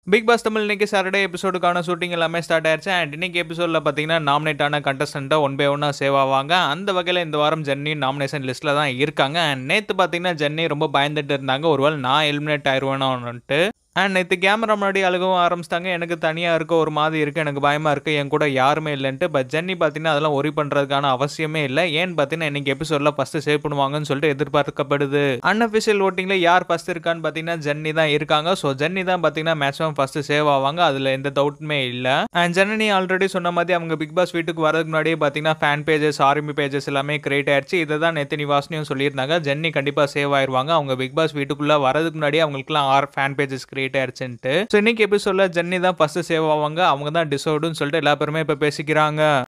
big Boss Tamil இன்னைக்கு Saturday எபிசோடுக்கான shooting எல்லாமே ஸ்டார்ட் ஆயிருச்சு அண்ட் இன்னைக்கு எபிசோடில் பார்த்தீங்கன்னா நாமினேட் ஆன கண்டஸ்டண்ட்டை ஒன் பை ஒன்னாக சேவ் ஆவாங்க அந்த வகையில் இந்த வாரம் ஜென்னி நாமினேஷன் லிஸ்ட்டில் தான் இருக்காங்க அண்ட் நேற்று பார்த்தீங்கன்னா ஜென்னி ரொம்ப பயந்துட்டு இருந்தாங்க ஒருவேளை நான் எலிமினேட் ஆயிடுவேனோன்ட்டு அண்ட் நேற்று கேமரா முன்னாடி அழுகவும் ஆரம்பிச்சிட்டாங்க எனக்கு தனியாக இருக்க ஒரு மாதிரி இருக்குது எனக்கு பயமாக இருக்குது என் கூட யாருமே இல்லைன்ட்டு பட் ஜென்னி பார்த்தீங்கன்னா அதெல்லாம் ஒரி பண்ணுறதுக்கான அவசியமே இல்லை ஏன்னு பார்த்தீங்கன்னா இன்னைக்கு எபிசோடில் ஃபஸ்ட்டு சேவ் பண்ணுவாங்கன்னு சொல்லிட்டு எதிர்பார்க்கப்படுது அன்அஃபிஷியல் ஓட்டிங்கில் யார் ஃபஸ்ட் இருக்கான்னு பார்த்தீங்கன்னா ஜென்னி தான் இருக்காங்க ஸோ ஜென்னி தான் பார்த்தீங்கன்னா மேக்ஸிமம் ஃபஸ்ட்டு சேவ் ஆவாங்க அதில் எந்த டவுட்டுமே இல்லை அண்ட் ஜென்னி ஆல்ரெடி சொன்ன மாதிரி அவங்க பிக் பாஸ் வீட்டுக்கு வரதுக்கு முன்னாடியே பார்த்தீங்கன்னா ஃபேன் பேஜஸ் ஆர்மி பேஜஸ் எல்லாமே கிரியேட் ஆயிடுச்சு இதை தான் நேற்று நிவாசனையும் சொல்லியிருந்தாங்க ஜென்னி கண்டிப்பாக சேவ் ஆயிருவாங்க அவங்க பிக் பாஸ் வீட்டுக்குள்ளே வரதுக்கு முன்னாடியே அவங்களுக்குலாம் ஆர் ஃபேன் பேஜஸ் கிரியேட் ஆயிடுச்சுன்ட்டு ஸோ இன்னைக்கு எபிசோடில் ஜென்னி தான் ஃபஸ்ட்டு சேவ் ஆவாங்க அவங்க தான் டிசோர்டுன்னு சொல்லிட்டு எல்லா பேருமே இப்போ பேசிக்கிறாங்க